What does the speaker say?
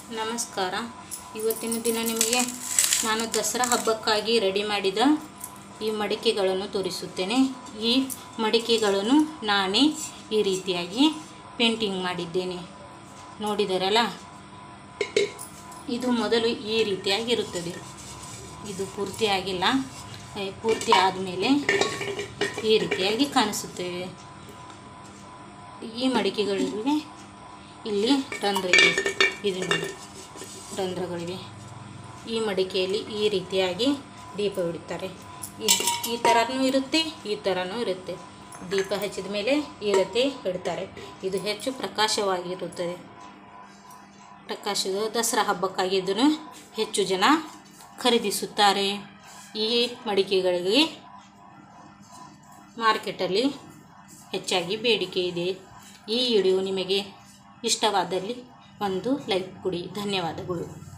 ನಮಸ್ಕಾರ ಇವತ್ತಿನ ದಿನ ನಿಮಗೆ ನಾನು ದಸರಾ ಹಬ್ಬಕ್ಕಾಗಿ ರೆಡಿ ಮಾಡಿದ ಈ ಮಡಿಕೆಗಳನ್ನು ತೋರಿಸುತ್ತೇನೆ ಈ ಮಡಿಕೆಗಳನ್ನು ನಾನೇ ಈ ರೀತಿಯಾಗಿ ಪೇಂಟಿಂಗ್ ಮಾಡಿದ್ದೇನೆ ನೋಡಿದರಲ್ಲ ಇದು ಮೊದಲು ಈ ರೀತಿಯಾಗಿರುತ್ತದೆ ಇದು ಪೂರ್ತಿ ಆಗಿಲ್ಲ ಏ, ಪೂರ್ತಿ ಆದಮೇಲೆ ಈ ರೀತಿಯಾಗಿ ಕಾಣಿಸುತ್ತೇವೆ ಈ ಮಡಿಕೆಗಳಿಗೆ ಇಲ್ಲಿ ರಂಧ್ರ ಇದೆ ಇದು ನೋಡಿ ರಂಧ್ರಗಳಿವೆ ಈ ಮಡಿಕೆಯಲ್ಲಿ ಈ ರೀತಿಯಾಗಿ ದೀಪ ಇಡುತ್ತಾರೆ ಈ ಈ ಥರನೂ ಇರುತ್ತೆ ಈ ಥರನೂ ಇರುತ್ತೆ ದೀಪ ಹಚ್ಚಿದ ಮೇಲೆ ಈ ರೀತಿ ಇಡ್ತಾರೆ ಇದು ಹೆಚ್ಚು ಪ್ರಕಾಶವಾಗಿರುತ್ತದೆ ಪ್ರಕಾಶದ ದಸರಾ ಹಬ್ಬಕ್ಕಾಗಿ ಇದನ್ನು ಹೆಚ್ಚು ಜನ ಖರೀದಿಸುತ್ತಾರೆ ಈ ಮಡಿಕೆಗಳಿಗೆ ಮಾರ್ಕೆಟಲ್ಲಿ ಹೆಚ್ಚಾಗಿ ಬೇಡಿಕೆ ಇದೆ ಈ ವಿಡಿಯೋ ನಿಮಗೆ ಇಷ್ಟವಾದಲ್ಲಿ ಒಂದು ಲೈಕ್ ಕೊಡಿ ಧನ್ಯವಾದಗಳು